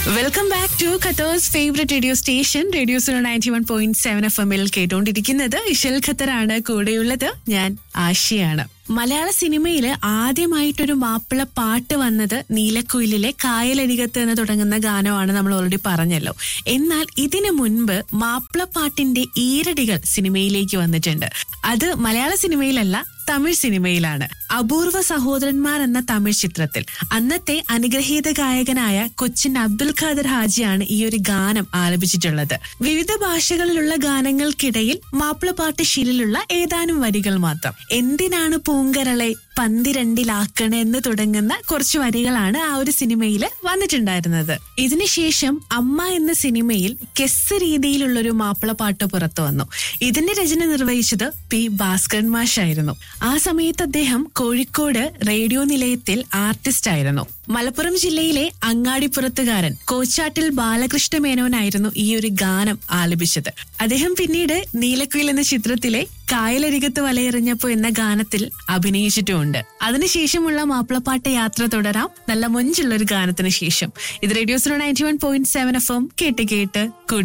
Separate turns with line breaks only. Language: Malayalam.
welcome back to Qatar's favourite radio station radio zero ninety one point seven F എമ്മിൽ കേട്ടുകൊണ്ടിരിക്കുന്നത് ഇഷൽ ഖത്തറാണ് കൂടെയുള്ളത് ഞാൻ ആഷിയാണ് മലയാള സിനിമയിൽ ആദ്യമായിട്ടൊരു മാപ്പിള പാട്ട് വന്നത് നീലക്കുയിലിലെ കായലരികത്ത് എന്ന് തുടങ്ങുന്ന ഗാനമാണ് നമ്മൾ ഓൾറെഡി പറഞ്ഞല്ലോ എന്നാൽ ഇതിനു മുൻപ് മാപ്പിള പാട്ടിന്റെ ഈരടികൾ സിനിമയിലേക്ക് വന്നിട്ടുണ്ട് അത് മലയാള സിനിമയിലല്ല തമിഴ് സിനിമയിലാണ് അപൂർവ സഹോദരന്മാർ എന്ന തമിഴ് ചിത്രത്തിൽ അന്നത്തെ അനുഗ്രഹീത ഗായകനായ കൊച്ചിൻ അബ്ദുൽ ഖാദർ ഹാജിയാണ് ഈ ഒരു ഗാനം ആലപിച്ചിട്ടുള്ളത് വിവിധ ഭാഷകളിലുള്ള ഗാനങ്ങൾക്കിടയിൽ മാപ്പിളപ്പാട്ട് ശീലിലുള്ള ഏതാനും വരികൾ മാത്രം എന്തിനാണ് പൂങ്കരളെ പന്തിരണ്ടിലാക്കണേ എന്ന് തുടങ്ങുന്ന കുറച്ച് വരികളാണ് ആ ഒരു സിനിമയിൽ വന്നിട്ടുണ്ടായിരുന്നത് ഇതിനുശേഷം അമ്മ എന്ന സിനിമയിൽ കെസ് രീതിയിലുള്ള ഒരു മാപ്പിളപ്പാട്ട് പുറത്തു വന്നു ഇതിന്റെ രചന നിർവഹിച്ചത് പി ഭാസ്കരൻ മാഷായിരുന്നു ആ സമയത്ത് അദ്ദേഹം കോഴിക്കോട് റേഡിയോ നിലയത്തിൽ ആർട്ടിസ്റ്റ് ആയിരുന്നു മലപ്പുറം ജില്ലയിലെ അങ്ങാടിപ്പുറത്തുകാരൻ കോച്ചാട്ടിൽ ബാലകൃഷ്ണ മേനോനായിരുന്നു ഈ ഒരു ഗാനം ആലപിച്ചത് അദ്ദേഹം പിന്നീട് നീലക്കുയിൽ എന്ന ചിത്രത്തിലെ കായലരികത്ത് വലയെറിഞ്ഞപ്പോ എന്ന ഗാനത്തിൽ അഭിനയിച്ചിട്ടുമുണ്ട് അതിനുശേഷമുള്ള മാപ്പിളപ്പാട്ട് യാത്ര തുടരാം നല്ല മൊഞ്ചുള്ള ഒരു ഗാനത്തിന് ശേഷം ഇത് radio zero ninety one point seven F M കേട്ട് കേട്ട് കൂടി